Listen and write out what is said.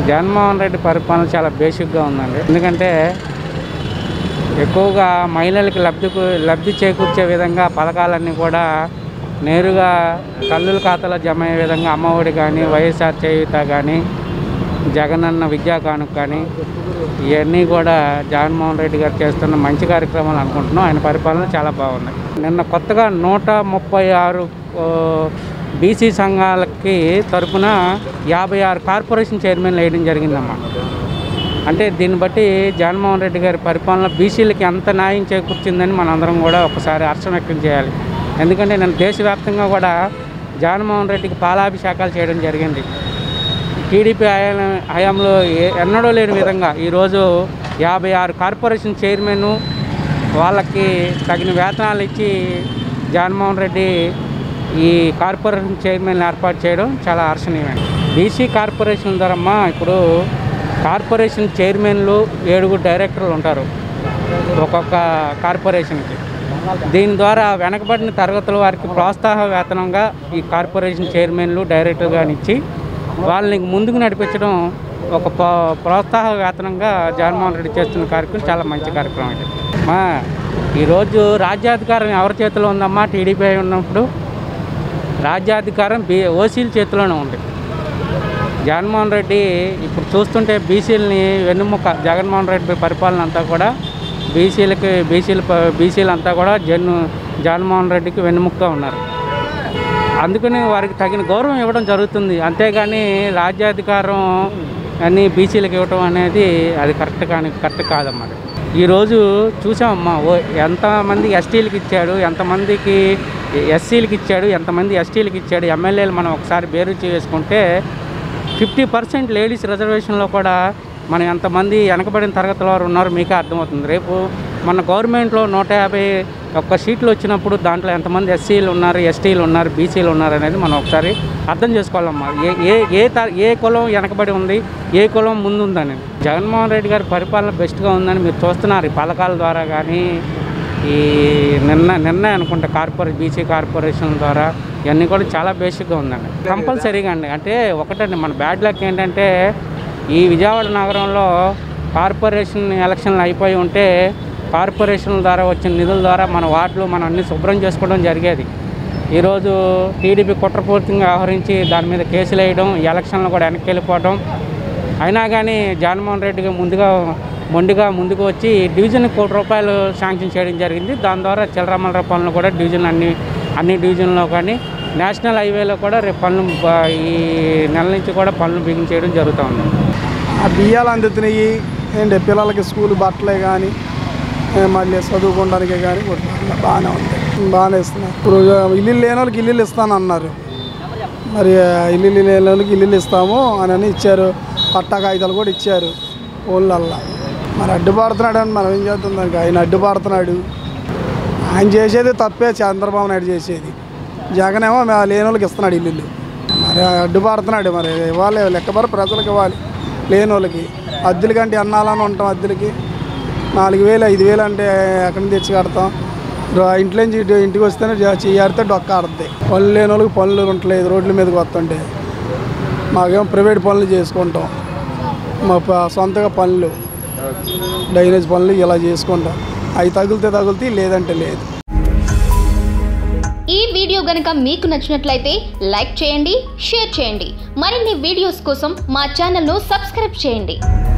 జగన్మోహన్ రెడ్డి పరిపాలన చాలా బేసిక్గా ఉందండి ఎందుకంటే ఎక్కువగా మహిళలకి లబ్ధి కు- లబ్ధి చేకూర్చే విధంగా పథకాలన్నీ కూడా నేరుగా తల్లుల ఖాతాలో జమ అయ్యే విధంగా అమ్మఒడి కానీ వైఎస్ఆర్ చేయూత కానీ జగనన్న విద్యా కానుక కానీ ఇవన్నీ కూడా జగన్మోహన్ రెడ్డి గారు చేస్తున్న మంచి కార్యక్రమాలు అనుకుంటున్నాం ఆయన పరిపాలన చాలా బాగుంది నిన్న కొత్తగా నూట ముప్పై ఆరు బీసీ సంఘాలకి తరపున యాభై ఆరు కార్పొరేషన్ చైర్మన్లు వేయడం జరిగిందమ్మా అంటే దీన్ని బట్టి జగన్మోహన్ రెడ్డి గారి పరిపాలన బీసీలకి ఎంత న్యాయం చేకూర్చిందని మనందరం కూడా ఒకసారి హర్షం వ్యక్తం చేయాలి ఎందుకంటే నేను దేశవ్యాప్తంగా కూడా జగన్మోహన్ రెడ్డికి పాలాభిషేకాలు చేయడం జరిగింది టీడీపీ హయా హయాంలో ఏ- ఎన్నడూ లేని విధంగా ఈరోజు యాభై ఆరు కార్పొరేషన్ చైర్మన్ వాళ్ళకి తగిన వేతనాలు ఇచ్చి జగన్మోహన్ రెడ్డి ఈ కార్పొరేషన్ చైర్మన్ ఏర్పాటు చేయడం చాలా హర్షణీయమైనది బీసీ కార్పొరేషన్ ద్వారా అమ్మా ఇప్పుడు కార్పొరేషన్ చైర్మన్లు ఏడుగురు డైరెక్టర్లు ఉంటారు ఒక్కొక్క కార్పొరేషన్కి దీని ద్వారా వెనకబడిన తరగతుల వారికి ప్రోత్సాహ వేతనంగా ఈ కార్పొరేషన్ చైర్మన్లు డైరెక్టర్గా ఇచ్చి వాళ్ళని ముందుకు నడిపించడం ఒక ప్రో- ప్రోత్సాహ వేతనంగా జగన్మోహన్ రెడ్డి చేస్తున్న కార్యక్రమం చాలా మంచి కార్యక్రమం ఇది మా ఈరోజు రాజ్యాధికారం ఎవరి చేతిలో ఉందమ్మా టీడీపీ ఉన్నప్పుడు రాజ్యాధికారం బీ ఓసీల చేతిలోనే ఉంది జగన్మోహన్ రెడ్డి ఇప్పుడు చూస్తుంటే బీసీలని వెన్నుముక జగన్మోహన్ రెడ్డి పరిపాలన అంతా కూడా బీసీలకి బీసీల బీసీలు అంతా కూడా జన్ను జగన్మోహన్ రెడ్డికి వెన్నుముకగా ఉన్నారు అందుకని వారికి తగిన గౌరవం ఇవ్వడం జరుగుతుంది అంతేగాని రాజ్యాధికారం అన్ని బీసీలకు ఇవ్వడం అనేది అది కరెక్ట్ కానీ కరెక్ట్ కాదమ్మా అది. ఈరోజు చూసామమ్మా ఓ ఎంతమంది ఎస్టీలకు ఇచ్చాడు ఎంతమందికి ఎస్సీలకు ఇచ్చాడు ఎంతమంది ఎస్టీలకు ఇచ్చాడు ఎమ్మెల్యేలు మనం ఒకసారి బేరు చేసుకుంటే ఫిఫ్టీ పర్సెంట్ లేడీస్ రిజర్వేషన్లో కూడా మనం ఎంతమంది వెనకబడిన తరగతుల వారు ఉన్నారు మీకే అర్థమవుతుంది రేపు మన గవర్నమెంట్లో నూట యాభై ఒక్క సీట్లు వచ్చినప్పుడు దాంట్లో ఎంతమంది ఎస్సీలు ఉన్నారు ఎస్టీలు ఉన్నారు బీసీలు ఉన్నారు అనేది మనం ఒకసారి అర్థం చేసుకోవాలమ్మా ఏ ఏ ఏ త ఏ కులం వెనకబడి ఉంది ఏ కులం ముందు ఉందని జగన్మోహన్ రెడ్డి గారి పరిపాలన బెస్ట్గా ఉందని మీరు చూస్తున్నారు ఈ పథకాల ద్వారా కానీ ఈ నిన్న నిన్న అనుకుంటా కార్పొరేట్ బీసీ కార్పొరేషన్ ద్వారా ఇవన్నీ కూడా చాలా బేసిక్గా ఉందండి కంపల్సరీగా అండి అంటే ఒకటండి మన బ్యాడ్ లక్ ఏంటంటే ఈ విజయవాడ నగరంలో కార్పొరేషన్ ఎలక్షన్లు అయిపోయి ఉంటే కార్పొరేషన్ల ద్వారా వచ్చిన నిధుల ద్వారా మన వార్డులు మనం అన్ని శుభ్రం చేసుకోవడం జరిగేది ఈరోజు టీడీపీ కుట్రపూర్తిగా వ్యవహరించి దాని మీద కేసులు వేయడం ఈ ఎలక్షన్లు కూడా వెనక్కి వెళ్ళిపోవడం అయినా కానీ జగన్మోహన్ రెడ్డిగా ముందుగా మొండిగా ముందుకు వచ్చి డివిజన్ కోటి రూపాయలు శాంక్షన్ చేయడం జరిగింది దాని ద్వారా చిల్లరమల్లర పనులు కూడా డివిజన్ అన్ని అన్ని డివిజన్లో కానీ నేషనల్ హైవేలో కూడా రేపు పనులు బ- ఈ నెల నుంచి కూడా పనులు బిగిన్ చేయడం జరుగుతూ ఉంది ఆ బియ్యాలు అందుతున్నాయి ఏంటి పిల్లలకి స్కూల్ బట్టలే కానీ మళ్ళీ చదువుకోవడానికి కానీ కొట్టినారు బాగానే ఉంది బాగానే ఇస్తున్నారు ఇప్పుడు ఇల్లు లేని వాళ్ళకి ఇల్లు ఇస్తాను అన్నారు మరి ఆ ఇల్లు లేని వాళ్ళకి ఇల్లు ఇస్తాము అని అని ఇచ్చారు పట్టా కాగితాలు కూడా ఇచ్చారు ఊళ్ళల్లా మరి అడ్డుపడుతున్నాడు అని మనం ఏం చేద్దాం దానికి ఆయన అడ్డుపడుతున్నాడు ఆయన చేసేది తప్పే చంద్రబాబు నాయుడు చేసేది జగన్ ఏమో మేము లేని వాళ్ళకి ఇస్తున్నాడు ఇల్లు మరి అడ్డుపడుతున్నాడు మరి ఇవ్వాలి లెక్కబర ప్రజలకు ఇవ్వాలి లేని వాళ్ళకి అద్దెల కంటే అన్నాలని ఉంటాం అద్దెలకి నాలుగు వేలు ఐదు వేలు అంటే ఎక్కడి నుంచి తెచ్చి కడతాం రో- ఇంట్లో నుంచి ఇటు ఇంటికి వస్తేనే చేయాడితే డొక్క ఆడుతుంది పనులు లేని వాళ్ళకి పనులు ఉండట్లేదు రోడ్ల మీదకి వస్తుంటే మాకేమో ప్రైవేట్ పనులు చేసుకుంటాం మా ప- సొంతగా పనులు డ్రైనేజ్ పనులు ఇలా చేసుకుంటాం అవి తగిలితే తగులుతాయి లేదంటే లేదు ఈ వీడియో గనుక మీకు నచ్చినట్లయితే లైక్ చేయండి షేర్ చేయండి మరిన్ని వీడియోస్ కోసం మా ఛానల్ను సబ్స్క్రైబ్ చేయండి